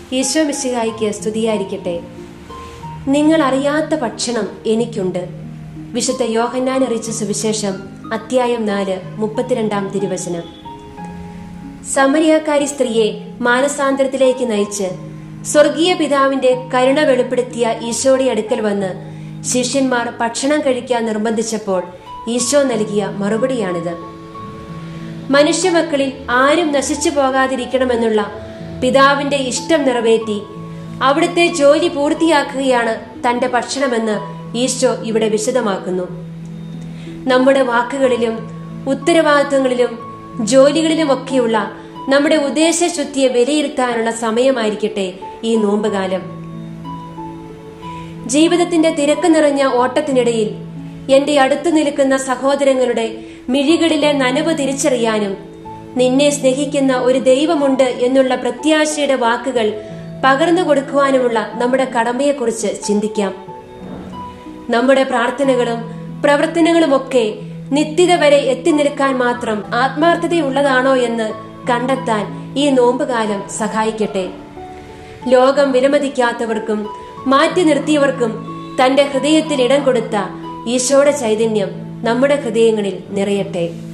ഈശോ മിശിഹായിക്ക് സ്തുതിയായിരിക്കട്ടെ നിങ്ങൾ അറിയാത്ത ഭക്ഷണം എനിക്കുണ്ട് വിശുദ്ധ യോഹന്നാൻ അറിയിച്ച സുവിശേഷം അധ്യായം നാല് മുപ്പത്തിരണ്ടാം തിരുവചനം സമരിയാക്കാരി സ്ത്രീയെ മാനസാന്തരത്തിലേക്ക് നയിച്ച് സ്വർഗീയ പിതാവിന്റെ കരുണ വെളിപ്പെടുത്തിയ ഈശോയുടെ അടുക്കൽ വന്ന് ശിഷ്യന്മാർ ഭക്ഷണം കഴിക്കാൻ നിർബന്ധിച്ചപ്പോൾ ഈശോ നൽകിയ മറുപടിയാണിത് മനുഷ്യമക്കളിൽ ആരും നശിച്ചു പോകാതിരിക്കണമെന്നുള്ള പിതാവിന്റെ ഇഷ്ടം നിറവേറ്റി അവിടുത്തെ ജോലി പൂർത്തിയാക്കുകയാണ് തന്റെ ഭക്ഷണമെന്ന് ഈശോ ഇവിടെ വിശദമാക്കുന്നു നമ്മുടെ വാക്കുകളിലും ഉത്തരവാദിത്വങ്ങളിലും ജോലികളിലുമൊക്കെയുള്ള നമ്മുടെ ഉദ്ദേശശുദ്ധിയെ വിലയിരുത്താനുള്ള സമയമായിരിക്കട്ടെ ഈ നോമ്പുകാലം ജീവിതത്തിന്റെ തിരക്ക് നിറഞ്ഞ ഓട്ടത്തിനിടയിൽ എന്റെ അടുത്തു നിൽക്കുന്ന സഹോദരങ്ങളുടെ മിഴികളിലെ നനവ് തിരിച്ചറിയാനും നിന്നെ സ്നേഹിക്കുന്ന ഒരു ദൈവമുണ്ട് എന്നുള്ള പ്രത്യാശയുടെ വാക്കുകൾ പകർന്നു കൊടുക്കുവാനുമുള്ള നമ്മുടെ കടമയെക്കുറിച്ച് ചിന്തിക്കാം നമ്മുടെ പ്രാർത്ഥനകളും പ്രവർത്തനങ്ങളുമൊക്കെ നിത്യത വരെ എത്തി നിൽക്കാൻ മാത്രം ആത്മാർത്ഥതയുള്ളതാണോ എന്ന് കണ്ടെത്താൻ ഈ നോമ്പുകാലം സഹായിക്കട്ടെ ലോകം വിലമതിക്കാത്തവർക്കും മാറ്റി നിർത്തിയവർക്കും തന്റെ ഹൃദയത്തിൽ ഇടം കൊടുത്ത ഈശോയുടെ ചൈതന്യം നമ്മുടെ ഹൃദയങ്ങളിൽ നിറയട്ടെ